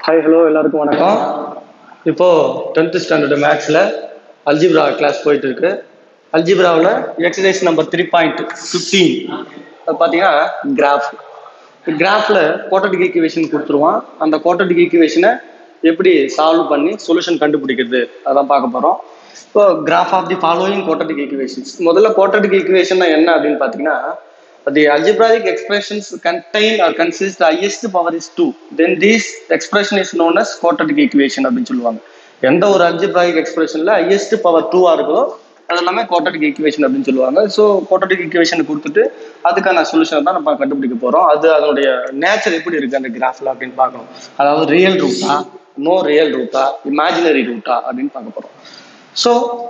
hi hello எல்லாருக்கும் வணக்கம் இப்போ டென்த் ஸ்டாண்டர்டு மேக்ஸில் அல்ஜிப்ரா கிளாஸ் போயிட்டு இருக்கு அல்ஜிப்ராவில் exercise number three point fifteen அது பார்த்தீங்கன்னா கிராஃப் கிராஃபில் கோட்டடிக் ஈக்குவேஷன் கொடுத்துருவான் அந்த கோட்டடிக் ஈக்குவேஷனை எப்படி சால்வ் பண்ணி சொல்யூஷன் கண்டுபிடிக்கிறது அதான் பார்க்க போகிறோம் இப்போ graph of the following quadratic equations முதல்ல கோட்டடிக் ஈக்குவேஷன் என்ன அப்படின்னு பார்த்தீங்கன்னா the algebraic expressions contain or consist the highest power is 2 then this expression is known as quadratic equation அப்படின்னு சொல்லுவாங்க எந்த ஒரு algebraic expressionல highest power 2 ஆ இருக்கோ அது எல்லாமே quadratic equation அப்படின்னு சொல்லுவாங்க ஸோ quadratic equation கொடுத்துட்டு அதுக்கான சொல்யூஷன் தான் நம்ம கண்டுபிடிக்க போறோம் அது அதனுடைய நேச்சர் எப்படி இருக்கு அந்த கிராஃப்ல அப்படின்னு பார்க்கணும் அதாவது ரியல் ரூட்டா நோ ரியல் ரூட்டா இமேஜினரி ரூட்டா அப்படின்னு பார்க்க போறோம் so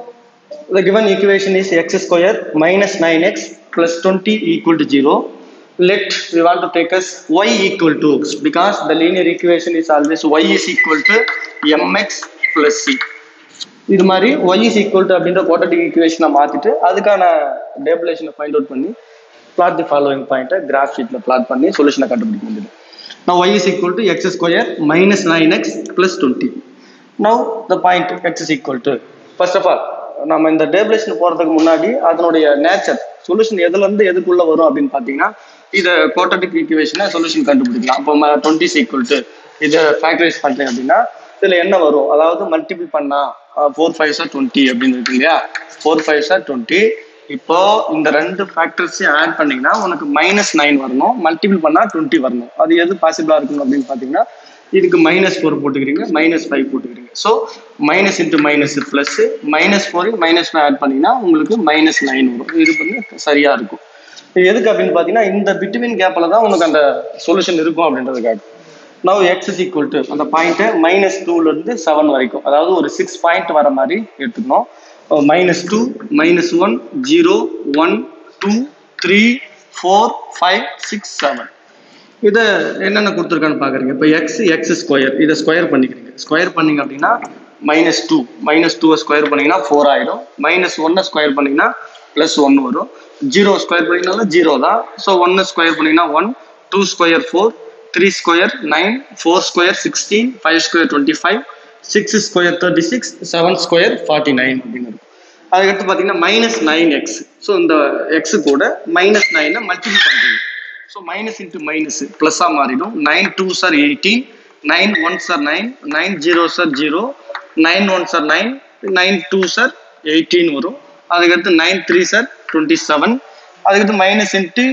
the given equation is x square minus 9x plus 20 equal to 0 let we want to take as y equal to because the linear equation is always y is equal to mx plus c இது மாதிரி y is equal to அப்படின்ற quadratic equation மாத்திட்டு அதுக்கான டேபிளேஷனை find out பண்ணி plot the following point graph ஷீட்ல plot பண்ணி சொல்யூஷனை கண்டுபிடிக்க வேண்டியது now y is equal to x square minus 9x plus 20 now the point x is equal to first of all நம்ம இந்த டேபிளேஷன் போறதுக்கு முன்னாடி அதனுடைய நேச்சர் சொல்யூஷன் எதுல இருந்து எதுக்குள்ள வரும் அப்படின்னு பாத்தீங்கன்னா இதை கோட்டடிக் ஈக்குவேஷனை சொல்யூஷன் கண்டுபிடிக்கலாம் இப்போ டுவெண்ட்டி ஈக்குவல் டு இதை ஃபேக்டரைஸ் பண்றேன் அப்படின்னா இதுல என்ன வரும் அதாவது மல்டிபிள் பண்ணா ஃபோர் ஃபைவ் சார் டுவெண்ட்டி அப்படின்னு இருக்கு இல்லையா ஃபோர் ஃபைவ் சார் டுவெண்ட்டி இப்போ இந்த ரெண்டு ஃபேக்டர்ஸையும் ஆட் பண்ணீங்கன்னா உனக்கு மைனஸ் நைன் வரணும் மல்டிபிள் பண்ணா டுவெண்ட்டி வரணும் அது எது பாசிபிளா இருக்கும் அப்படின்னு பாத்தீங்கன்னா இதுக்கு மைனஸ் ஃபோர் போட்டுக்கிறீங்க மைனஸ் ஃபைவ் போட்டுக்கிறீங்க so minus into minus plus minus four minus five add பண்ணீங்கன்னா உங்களுக்கு மைனஸ் நைன் வரும் இது வந்து சரியா இருக்கும் இது எதுக்கு அப்படின்னு பார்த்தீங்கன்னா இந்த பிட்வீன் கேப்பில் தான் உனக்கு அந்த சொல்யூஷன் இருக்கும் அப்படின்றதுக்காக now x is equal to அந்த பாயிண்ட்டை மைனஸ் டூலேருந்து செவன் வரைக்கும் அதாவது ஒரு சிக்ஸ் பாயிண்ட் வர மாதிரி எடுத்துக்கணும் minus two minus one zero one two three four five six seven இதை என்னென்ன கொடுத்துருக்கான்னு பார்க்குறீங்க இப்போ எக்ஸ் எக்ஸ் ஸ்கொயர் இதை ஸ்கொயர் பண்ணிக்கிறீங்க ஸ்கொயர் பண்ணீங்க அப்படின்னா மைனஸ் டூ மைனஸ் டூவை ஸ்கொயர் பண்ணீங்கன்னா ஃபோர் ஆகிடும் மைனஸ் ஒன்னை ஸ்கொயர் பண்ணீங்கன்னா ப்ளஸ் ஒன் வரும் ஜீரோ ஸ்கொயர் பண்ணிங்கனாலும் ஜீரோ தான் ஸோ ஒன்று ஸ்கொயர் பண்ணீங்கன்னா one two square four three square nine four square sixteen five square twenty five six square thirty six seven square forty nine அப்படின்னு இருக்கும் அதுக்கடுத்து பார்த்தீங்கன்னா மைனஸ் நைன் எக்ஸ் ஸோ இந்த x கூட மைனஸ் நைனை மல்டிபிள் பண்ணுறீங்க ஸோ மைனஸ் இன்ட்டு மைனஸ் ப்ளஸ்ஸாக மாறிடும் nine two sir eighteen nine one sir nine nine zero sir zero nine one sir nine nine two sir eighteen வரும் அதுக்கடுத்து nine three sir twenty seven அதுக்கடுத்து minus into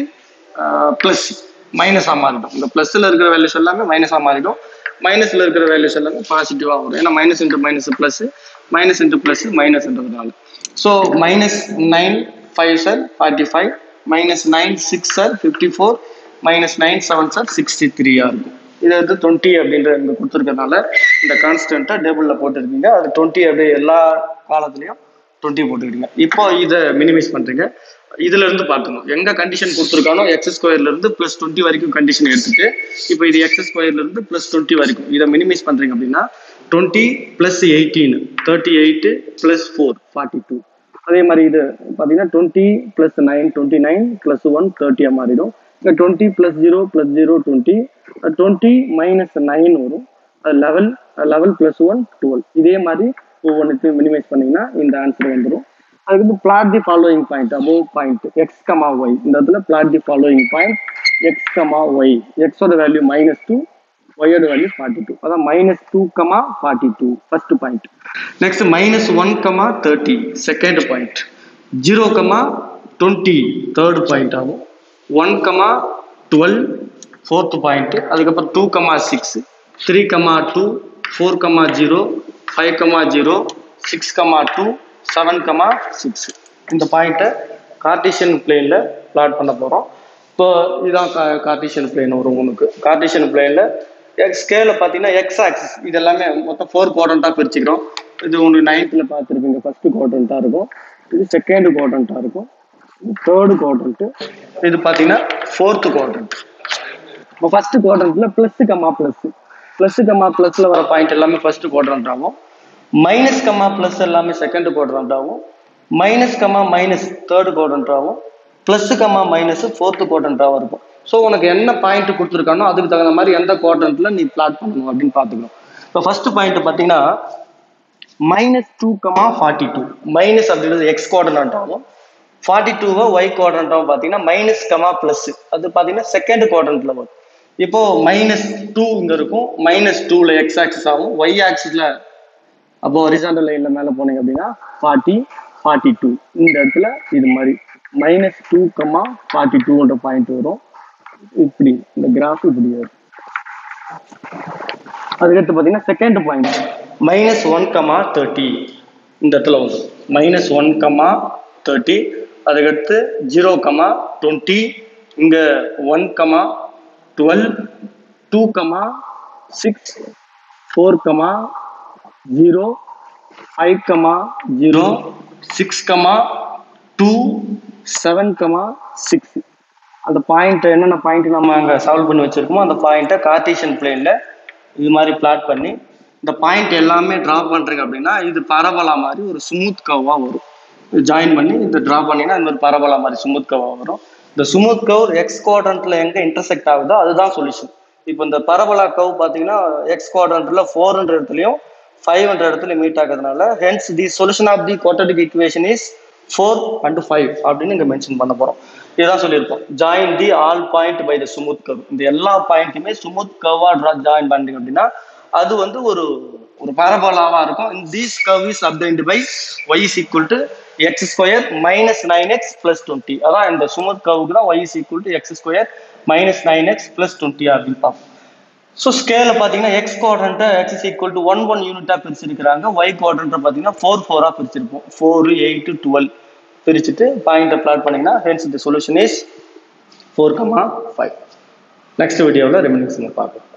plus மைனஸாக மாறிடும் இந்த ப்ளஸில் இருக்கிற வேல்யூஸ் எல்லாமே மைனஸாக மாறிடும் மைனஸில் இருக்கிற வேல்யூஸ் எல்லாமே பாசிட்டிவாக வரும் ஏன்னா minus into minus plus minus into plus மைனஸ்ன்றதுனால so minus nine five sir forty five minus nine six sir fifty four minus nine seven sir sixty த்ரீயா இருக்கும் இது வந்து டுவெண்ட்டி அப்படின்ற இங்கே கொடுத்துருக்கறனால இந்த கான்ஸ்டன்ட்டை டேபிளில் போட்டுருக்கீங்க அது டுவெண்ட்டி அப்படியே எல்லா காலத்துலையும் டுவெண்ட்டி போட்டுக்கிறீங்க இப்போ இதை மினிமைஸ் பண்ணுறீங்க இதுல இருந்து பார்க்கணும் எங்க கண்டிஷன் கொடுத்துருக்கானோ எக்ஸ் ஸ்கொயர்ல இருந்து பிளஸ் டுவெண்ட்டி வரைக்கும் கண்டிஷன் எடுத்துட்டு இப்போ இது எக்ஸ் ஸ்கொயர்ல இருந்து பிளஸ் டுவெண்ட்டி வரைக்கும் இதை மினிமைஸ் பண்றீங்க அப்படின்னா twenty plus eighteen thirty eight plus four forty two அதே மாதிரி இது பார்த்தீங்கன்னா twenty plus nine twenty nine plus one தேர்ட்டியாக மாறிடும் இங்கே twenty plus zero plus zero twenty twenty minus nine வரும் அது level level plus one twelve இதே மாதிரி ஒவ்வொன்றுத்தையும் மினிமைஸ் பண்ணிங்கன்னா இந்த ஆன்சர் வந்துடும் அதுக்கு plot the following point above point x comma y இந்த இடத்துல plot the following point x comma Y எக்ஸோட வேல்யூ மைனஸ் டூ ஒய்யோட வேல்யூ ஃபார்ட்டி டூ அதான் minus two comma forty two first point next minus one comma thirty second point zero comma twenty third point ஆகும் one comma twelve fourth point அதுக்கப்புறம் two comma six three comma two four comma zero five comma zero six comma two seven comma six இந்த பாயிண்ட்டை Cartesian பிளேனில் plot பண்ண போகிறோம் இப்போ இதுதான் Cartesian plane வரும் உனக்கு கார்டிஷியன் பிளேனில் எக்ஸ் ஸ்கேல பார்த்தீங்கன்னா எக்ஸ் ஆக்சிஸ் இது எல்லாமே மொத்தம் ஃபோர் குவாட்ரண்ட்டாக பிரிச்சுக்கிறோம் இது உங்களுக்கு நைன்த்தில் பார்த்துருப்பீங்க ஃபர்ஸ்ட் குவாட்ரண்ட்டாக இருக்கும் இது செகண்ட் குவாட்ரண்ட்டாக இருக்கும் தேர்டு குவாட்ரண்ட்டு இது பார்த்தீங்கன்னா ஃபோர்த்து குவாட்ரண்ட் இப்போ ஃபர்ஸ்ட் குவாட்ரண்ட்டில் plus comma plus plus comma ப்ளஸில் வர பாயிண்ட் எல்லாமே ஃபர்ஸ்ட் குவாட்ரண்ட் ஆகும் மைனஸ் கம்மா ப்ளஸ் எல்லாமே செகண்ட் குவாட்ரண்ட் ஆகும் minus comma minus third quadrant ஆகும் ப்ளஸ் கமா மைனஸ் ஃபோர்த்து குவாட்ரண்ட்டாக இருக்கும் ஸோ உனக்கு என்ன பாயிண்ட் கொடுத்துருக்கானோ அதுக்கு தகுந்த மாதிரி எந்த குவாட்ரண்ட்ல நீ பிளாட் பண்ணணும் அப்படின்னு பார்த்துக்கணும் இப்போ ஃபர்ஸ்ட் பாயிண்ட் பார்த்தீங்கன்னா minus two comma forty two minus அப்படின்றது எக்ஸ் குவாட்ரண்ட் ஆகும் ஃபார்ட்டி டூவை ஒய் குவாட்ரண்ட்டாகவும் பார்த்தீங்கன்னா மைனஸ் கமா ப்ளஸ் அது பார்த்தீங்கன்னா செகண்ட் குவாட்ரண்ட்ல வரும் இப்போ மைனஸ் டூ இங்கே இருக்கும் மைனஸ் டூவில் எக்ஸ் ஆக்சிஸ் ஆகும் ஒய் ஆக்சிஸில் அப்போ ஹரிசாண்டல் லைன்ல மேலே போனீங்க அப்படின்னா ஃபார்ட்டி ஃபார்ட்டி டூ இந்த இடத்துல இது மாதிரி மைனஸ் டூ கமா ஃபார்ட்டி டூன்ற பாயிண்ட் வரும் இப்படி இந்த கிராஃப் இப்படி வரும் அதுக்கடுத்து பார்த்தீங்கன்னா second point minus one comma thirty இந்த இடத்துல வரும் மைனஸ் ஒன் கமா தேர்ட்டி அதுக்கடுத்து ஜீரோ கமா டுவெண்ட்டி இங்கே one comma twelve two comma six four comma zero five comma zero six comma two seven comma six அந்த point என்னென்ன point நம்ம அங்கே solve பண்ணி வச்சிருக்கோமோ அந்த பாயிண்ட்டை கார்டீஷியன் பிளேனில் இது மாதிரி பிளாட் பண்ணி இந்த பாயிண்ட் எல்லாமே ட்ரா பண்ணுறீங்க அப்படின்னா இது பரவலா மாதிரி ஒரு ஸ்மூத் கவ்வாக வரும் ஜாயின் பண்ணி இந்த ட்ரா பண்ணிங்கன்னா இந்த மாதிரி பரவலா மாதிரி ஸ்மூத் கவ்வாக வரும் இந்த ஸ்மூத் கவ் எக்ஸ் குவாட்ரண்ட்ல எங்கே இன்டர்செக்ட் ஆகுதோ அதுதான் சொல்யூஷன் இப்போ இந்த பரவலா கவ் பார்த்தீங்கன்னா எக்ஸ் குவாட்ரண்ட்ல ஃபோர் ஹண்ட்ரட் இடத்துலையும் ஃபைவ் ஹண்ட்ரட் இடத்துல மீட் ஆகிறதுனால hence the solution of the quadratic equation is four and five அப்படின்னு இங்கே மென்ஷன் பண்ண போகிறோம் இதுதான் சொல்லியிருப்போம் join the all point by the smooth curve இந்த எல்லா பாயிண்ட்டுமே சுமுத் கவ்வா ட்ரா ஜாயின் பண்ணுறீங்க அப்படின்னா அது வந்து ஒரு ஒரு பரபலாவா இருக்கும் these curve is obtained by y is equal to x square minus nine x plus twenty அதான் இந்த சுமுத் கவுக்கு தான் y is equal to x square minus nine x plus twenty அப்படின்னு பார்ப்போம் ஸோ ஸ்கேலில் பார்த்தீங்கன்னா எக்ஸ் குவாட்ரண்ட்டை x is equal to one one யூனிட்டாக பிரிச்சிருக்கிறாங்க ஒய் குவாட்ரண்ட்டை பார்த்தீங்கன்னா ஃபோர் ஃபோராக பிரிச்சிருப்போம் ஃபோர் எயிட் டுவெல் பிரிச்சுட்டு பாயிண்ட்டை பிளாட் பண்ணிங்கன்னா hence the solution is four comma five next வீடியோவில் ரெமினிங்ஸில் பார்க்கலாம்